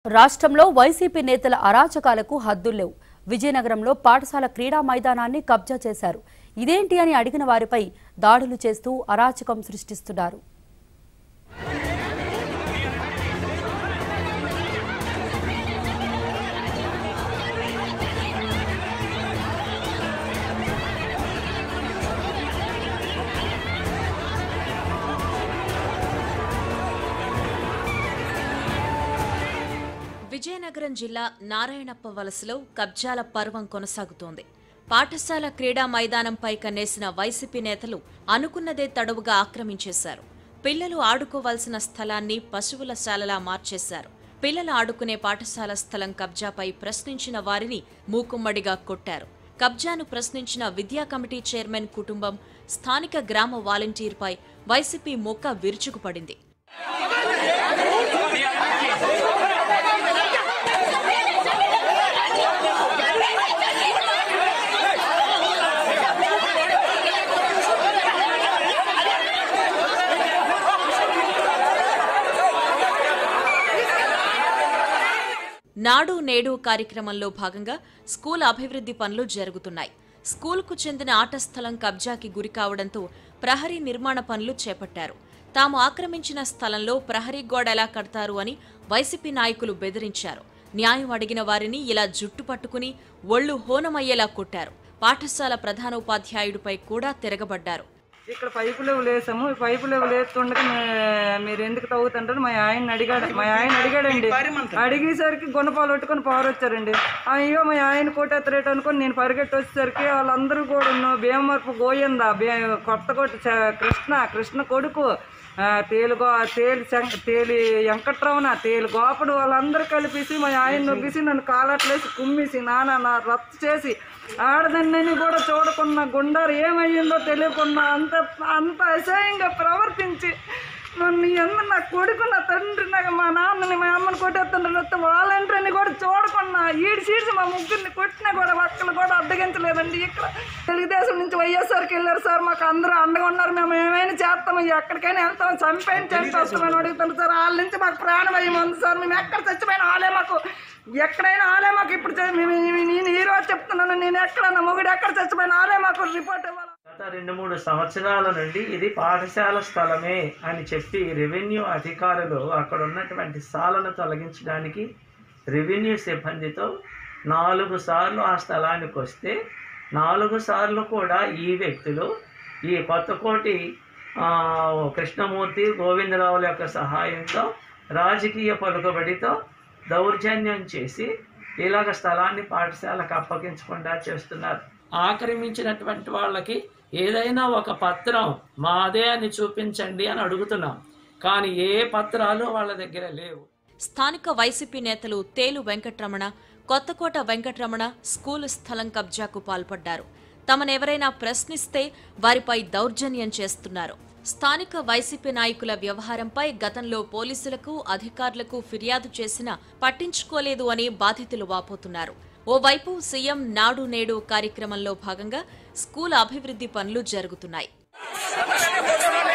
రాష్ట్రంలో వైసీపీ నేతల అరాచకాలకు హద్దుల్లేవు విజయనగరంలో పాఠశాల క్రీడా మైదానాన్ని కబ్జా చేశారు ఇదేంటి అని అడిగిన వారిపై దాడులు చేస్తూ అరాచకం సృష్టిస్తున్నారు విజయనగరం జిల్లా నారాయణప్ప వలసలో కబ్జాల పర్వం కొనసాగుతోంది పాఠశాల క్రీడా మైదానంపై కన్నేసిన వైసీపీ నేతలు అనుకున్నదే తడవుగా ఆక్రమించేశారు పిల్లలు ఆడుకోవాల్సిన స్థలాన్ని పశువుల శాలలా మార్చేశారు పిల్లలు ఆడుకునే పాఠశాల స్థలం కబ్జాపై ప్రశ్నించిన వారిని మూకుమ్మడిగా కొట్టారు కబ్జాను ప్రశ్నించిన విద్యా కమిటీ చైర్మన్ కుటుంబం స్థానిక గ్రామ వాలంటీర్పై వైసీపీ మొక్క విరుచుకుపడింది నాడు నేడు కార్యక్రమంలో భాగంగా స్కూల్ అభివృద్ధి పనులు జరుగుతున్నాయి స్కూల్కు చెందిన ఆట స్థలం కబ్జాకి గురి కావడంతో ప్రహరీ నిర్మాణ పనులు చేపట్టారు తాము ఆక్రమించిన స్థలంలో ప్రహరీ గోడ ఎలా కడతారు అని వైసీపీ నాయకులు బెదిరించారు న్యాయం అడిగిన వారిని ఇలా జుట్టు పట్టుకుని ఒళ్ళు హోనమయ్యేలా కొట్టారు పాఠశాల ప్రధానోపాధ్యాయుడిపై కూడా తిరగబడ్డారు ఇక్కడ పైపులు లేసాము ఈ పైపులు లేస్తుండగా మే- మీరు ఎందుకు తవ్వుతుంటారు మా ఆయన అడిగాడు మా ఆయన అడిగాడండి అడిగేసరికి గుణపాలు పట్టుకొని పారొచ్చారండి అయ్యో మా ఆయన కొట్టేత్తరేట అనుకొని నేను పరిగెట్టి వచ్చేసరికి వాళ్ళందరూ కూడా ఉన్న భీమవరపు గోయిందా భీ కొత్తకోట చ- కృష్ణ కృష్ణ కొడుకు ఆ, తేలు గో తేలి శం- తేలి వెంకట్రమణ తేలి గోపడు వాళ్ళందరూ కలిపేసి మా ఆయన నొగ్గేసి నన్ను కాలట్లేసి కుమ్మేసి నాన్న నా రత్తు చేసి ఆడదాన్ని కూడా చూడకుండా గుండారు ఏమయ్యిందో తెలియకుండా అంత అంత అసహ్యంగా ప్రవర్తించి నన్ను ఎందు నా కొడుకు నా తండ్రి నాకు మా నాన్నని మా అమ్మని కొట్టేస్తుండ్రు లేకపోతే వాలంటీర్ని కూడా చూడకుండా ఈడి సీడ్స్ మా ముగ్గురిని కొట్టినా కూడా ఒక్కలు కూడా అడ్డగించలేదండి ఇక్కడ తెలుగుదేశం నుంచి వైఎస్ఆర్కి వెళ్ళారు సార్ మాకు అందరూ అండగా ఉన్నారు మేము ఏమైనా చేస్తాము ఎక్కడికైనా వెళ్తాం చంపైన చంపేస్తామని అడుగుతాను సార్ వాళ్ళ నుంచి మాకు ప్రాణభయం ఉంది సార్ మేము ఎక్కడ చచ్చిపోయినా వాళ్ళే మాకు ఎక్కడైనా వాళ్ళే మాకు ఇప్పుడు చే- మేము- మేము- నేను ఈ రోజు చెప్తున్నాను నేను ఎక్కడ నా మొగుడు ఎక్కడ చచ్చిపోయినా వాళ్ళే మాకు రిపోర్ట్ ఇవ్వాలి గత రెండు మూడు సంవత్సరాల నుండి ఇది పాఠశాల స్థలమే అని చెప్పి రెవెన్యూ అధికారులు అక్కడ ఉన్నటువంటి సాలను తొలగించడానికి రెవెన్యూ సిబ్బందితో నాలుగు సార్లు ఆ స్థలానికి వస్తే నాలుగు సార్లు కూడా ఈ వ్యక్తులు ఈ కొత్తకోటి ఆ, కృష్ణమూర్తి గోవిందరావుల యొక్క సహాయంతో రాజకీయ పలుకుబడితో దౌర్జన్యం చేసి ఇలాగ స్థలాన్ని పాఠశాలకు అప్పగించకుండా చేస్తున్నారు ఆక్రమించినటువంటి వాళ్ళకి ఏదైనా ఒక పత్రం మాదే అని చూపించండి అని అడుగుతున్నాం కానీ ఏ పత్రాలు వాళ్ళ దగ్గర లేవు స్థానిక వైసీపీ నేతలు తేలు వెంకట్రమణ కొత్తకోట వెంకట్రమణ స్కూలు స్థలం కబ్జాకు పాల్పడ్డారు తమనెవరైనా ప్రశ్నిస్తే వారిపై దౌర్జన్యం చేస్తున్నారు స్థానిక వైసీపీ నాయకుల వ్యవహారంపై గతంలో పోలీసులకు అధికారులకు ఫిర్యాదు చేసినా పట్టించుకోలేదు అని బాధితులు వాపోతున్నారు ఓవైపు సీఎం నాడు నేడు కార్యక్రమంలో భాగంగా స్కూల్ అభివృద్ధి పనులు జరుగుతున్నాయి